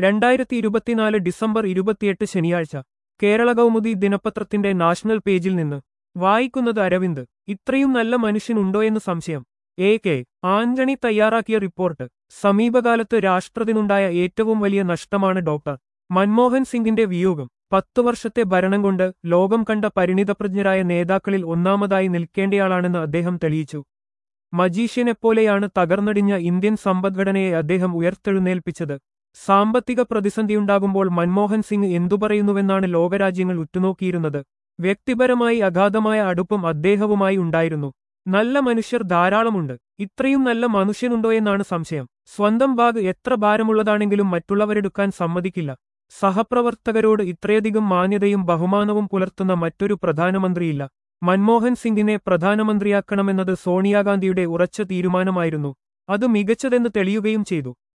രണ്ടായിരത്തി ഇരുപത്തിനാല് ഡിസംബർ ഇരുപത്തിയെട്ട് ശനിയാഴ്ച കേരള കൗമുദി ദിനപത്രത്തിന്റെ നാഷണൽ പേജിൽ നിന്ന് വായിക്കുന്നത് അരവിന്ദ് ഇത്രയും നല്ല മനുഷ്യനുണ്ടോയെന്ന് സംശയം എ കെ ആന്റണി തയ്യാറാക്കിയ റിപ്പോർട്ട് സമീപകാലത്ത് രാഷ്ട്രത്തിനുണ്ടായ ഏറ്റവും വലിയ നഷ്ടമാണ് ഡോക്ടർ മൻമോഹൻ സിംഗിന്റെ വിയോഗം പത്തു വർഷത്തെ ഭരണം കൊണ്ട് ലോകം കണ്ട പരിണിതപ്രജ്ഞരായ നേതാക്കളിൽ ഒന്നാമതായി നിൽക്കേണ്ടയാളാണെന്ന് അദ്ദേഹം തെളിയിച്ചു മജീഷ്യനെപ്പോലെയാണ് തകർന്നടിഞ്ഞ ഇന്ത്യൻ സമ്പദ്ഘടനയെ അദ്ദേഹം ഉയർത്തെഴുന്നേൽപ്പിച്ചത് സാമ്പത്തിക പ്രതിസന്ധിയുണ്ടാകുമ്പോൾ മൻമോഹൻ സിംഗ് എന്തു പറയുന്നുവെന്നാണ് ലോകരാജ്യങ്ങൾ ഉറ്റുനോക്കിയിരുന്നത് വ്യക്തിപരമായി അഗാധമായ അടുപ്പം അദ്ദേഹവുമായി ഉണ്ടായിരുന്നു നല്ല മനുഷ്യർ ധാരാളമുണ്ട് ഇത്രയും നല്ല മനുഷ്യനുണ്ടോയെന്നാണ് സംശയം സ്വന്തം ബാഗ് എത്ര ഭാരമുള്ളതാണെങ്കിലും മറ്റുള്ളവരെടുക്കാൻ സമ്മതിക്കില്ല സഹപ്രവർത്തകരോട് ഇത്രയധികം മാന്യതയും ബഹുമാനവും പുലർത്തുന്ന മറ്റൊരു പ്രധാനമന്ത്രിയില്ല മൻമോഹൻ സിംഗിനെ പ്രധാനമന്ത്രിയാക്കണമെന്നത് സോണിയാഗാന്ധിയുടെ ഉറച്ച തീരുമാനമായിരുന്നു അത് മികച്ചതെന്ന് തെളിയുകയും ചെയ്തു